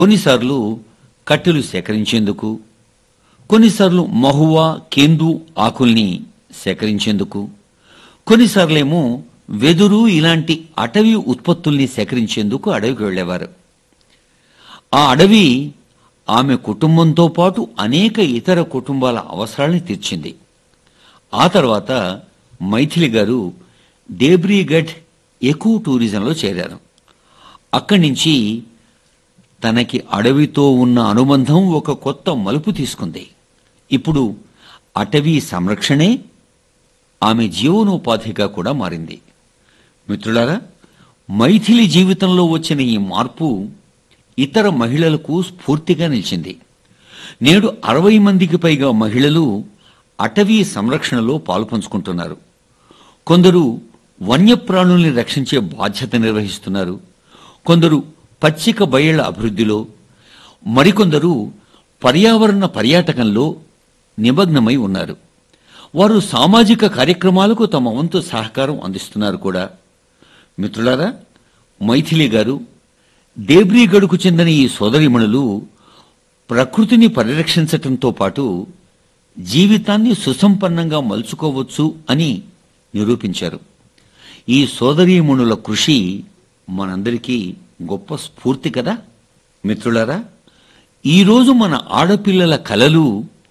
కొన్నిసార్లు కట్టెలు సేకరించేందుకు కొన్నిసార్లు మహువా కేందు ఆకుల్ని సేకరించేందుకు కొన్నిసార్లేమో వెదురు ఇలాంటి అటవీ ఉత్పత్తుల్ని సేకరించేందుకు అడవికి వెళ్ళేవారు ఆ అడవి ఆమె కుటుంబంతో పాటు అనేక ఇతర కుటుంబాల అవసరాల్ని తీర్చింది ఆ తర్వాత మైథిలి గారు దేబ్రీగఢ్ ఎకో టూరిజంలో చేరారు అక్కడి నుంచి తనకి అడవితో ఉన్న అనుబంధం ఒక కొత్త మలుపు తీసుకుంది ఇప్పుడు అటవీ సంరక్షణే ఆమె జీవనోపాధిగా కూడా మారింది మిత్రులారా మైథిలి జీవితంలో వచ్చిన ఈ మార్పు ఇతర మహిళలకు స్ఫూర్తిగా నిలిచింది నేడు అరవై మందికి పైగా మహిళలు అటవీ సంరక్షణలో పాలుపంచుకుంటున్నారు కొందరు వన్యప్రాణుల్ని రక్షించే బాధ్యత నిర్వహిస్తున్నారు కొందరు పచ్చిక బయళ్ల అభివృద్ధిలో మరికొందరు పర్యావరణ పర్యాటకంలో నిమగ్నమై ఉన్నారు వారు సామాజిక కార్యక్రమాలకు తమ వంతు సహకారం అందిస్తున్నారు కూడా మిత్రులారా మైథిలి గారు దేబ్రీగఢ్కు చెందిన ఈ సోదరిమణులు ప్రకృతిని పరిరక్షించటంతో పాటు జీవితాన్ని సుసంపన్నంగా మలుచుకోవచ్చు అని నిరూపించారు ఈ సోదరీమణుల కృషి మనందరికీ గొప్ప స్ఫూర్తి కదా మిత్రులారా ఈరోజు మన ఆడపిల్లల కలలు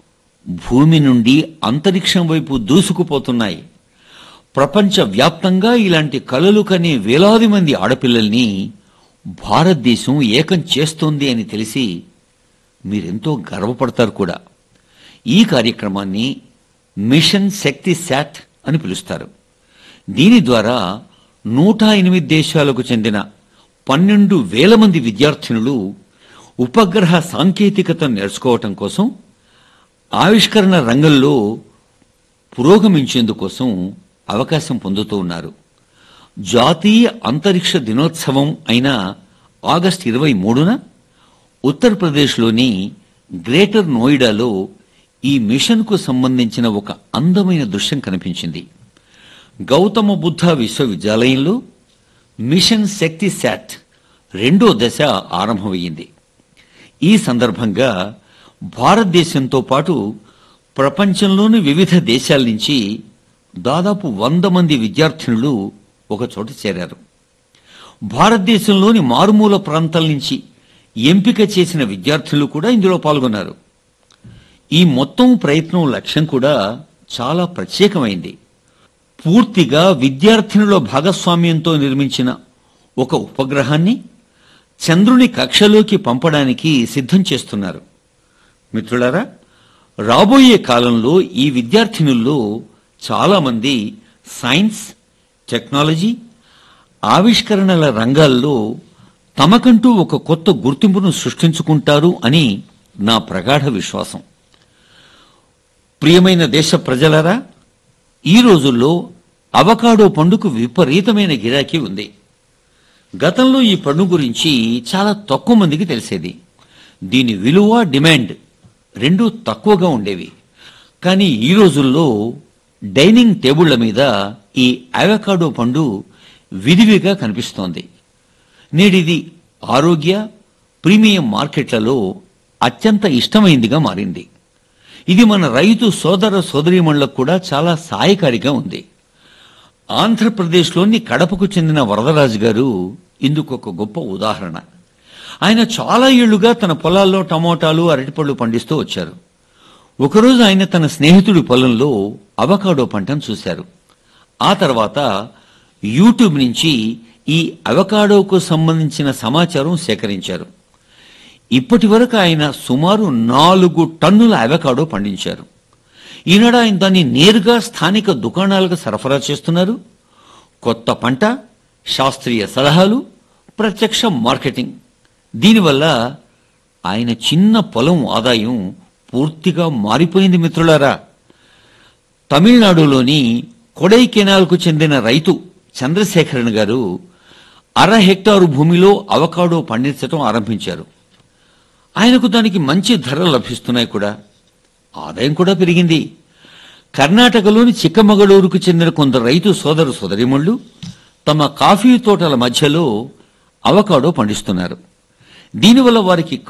భూమి నుండి అంతరిక్షం వైపు దూసుకుపోతున్నాయి ప్రపంచ వ్యాప్తంగా ఇలాంటి కలలు కనే వేలాది మంది ఆడపిల్లల్ని భారతదేశం ఏకం చేస్తోంది అని తెలిసి మీరెంతో గర్వపడతారు కూడా ఈ కార్యక్రమాన్ని మిషన్ శక్తి శాట్ అని పిలుస్తారు దీని ద్వారా నూట ఎనిమిది దేశాలకు చెందిన పన్నెండు వేల మంది విద్యార్థినులు ఉపగ్రహ సాంకేతికతను నేర్చుకోవటం కోసం ఆవిష్కరణ రంగంలో పురోగమించేందుకోసం అవకాశం పొందుతూ ఉన్నారు జాతీయ అంతరిక్ష దినోత్సవం అయిన ఆగస్టు ఇరవై మూడున ఉత్తరప్రదేశ్లోని గ్రేటర్ నోయిడాలో ఈ మిషన్కు సంబంధించిన ఒక అందమైన దృశ్యం కనిపించింది గౌతమ బుద్ధ విశ్వవిద్యాలయంలో మిషన్ శక్తి శాట్ రెండో దశ ఆరంభమయ్యింది ఈ సందర్భంగా భారతదేశంతో పాటు ప్రపంచంలోని వివిధ దేశాల నుంచి దాదాపు వంద మంది విద్యార్థినులు ఒక చోట చేరారు భారతదేశంలోని మారుమూల ప్రాంతాల నుంచి ఎంపిక చేసిన విద్యార్థులు కూడా ఇందులో పాల్గొన్నారు ఈ మొత్తం ప్రయత్నం లక్ష్యం కూడా చాలా ప్రత్యేకమైంది పూర్తిగా విద్యార్థినుల భాగస్వామ్యంతో నిర్మించిన ఒక ఉపగ్రహాన్ని చంద్రుని కక్షలోకి పంపడానికి సిద్ధం చేస్తున్నారు మిత్రులారా రాబోయే కాలంలో ఈ విద్యార్థినుల్లో చాలామంది సైన్స్ టెక్నాలజీ ఆవిష్కరణల రంగాల్లో తమకంటూ ఒక కొత్త గుర్తింపును సృష్టించుకుంటారు అని నా ప్రగాఢ విశ్వాసం ప్రియమైన దేశ ప్రజలారా ఈ రోజుల్లో అవకాడో పండుకు విపరీతమైన గిరాకీ ఉంది గతంలో ఈ పండు గురించి చాలా తక్కువ మందికి తెలిసేది దీని విలువ డిమాండ్ రెండూ తక్కువగా ఉండేవి కానీ ఈ రోజుల్లో డైనింగ్ టేబుళ్ల మీద ఈ అవకాడో పండు విరివిగా కనిపిస్తోంది నేడిది ఆరోగ్య ప్రీమియం మార్కెట్లలో అత్యంత ఇష్టమైందిగా మారింది ఇది మన రైతు సోదర సోదరీమణులకు కూడా చాలా సహాయకారిగా ఉంది ఆంధ్రప్రదేశ్లోని కడపకు చెందిన వరదరాజు గారు ఇందుకు ఒక గొప్ప ఉదాహరణ ఆయన చాలా ఏళ్లుగా తన పొలాల్లో టమోటాలు అరటిపళ్ళు పండిస్తూ వచ్చారు ఒకరోజు ఆయన తన స్నేహితుడి పొలంలో అవకాడో పంటను చూశారు ఆ తర్వాత యూట్యూబ్ నుంచి ఈ అవకాడోకు సంబంధించిన సమాచారం సేకరించారు ఇప్పటి వరకు ఆయన సుమారు నాలుగు టన్నుల అవకాడో పండించారు ఈనాడు ఆయన దాన్ని నేరుగా స్థానిక దుకాణాలకు సరఫరా చేస్తున్నారు కొత్త పంట శాస్త్రీయ సలహాలు ప్రత్యక్ష మార్కెటింగ్ దీనివల్ల ఆయన చిన్న పొలం ఆదాయం పూర్తిగా మారిపోయింది మిత్రులారా తమిళనాడులోని కొడైకెనాల్కు చెందిన రైతు చంద్రశేఖరన్ గారు అర హెక్టారు భూమిలో అవకాడో పండించడం ఆరంభించారు ఆయనకు దానికి మంచి ధరలు లభిస్తున్నాయి కూడా ఆదాయం కూడా పెరిగింది కర్ణాటకలోని చిక్కమగళూరుకు చెందిన కొందరు రైతు సోదరు సోదరిమణులు తమ కాఫీ తోటల మధ్యలో అవకాడో పండిస్తున్నారు దీనివల్ల వారికి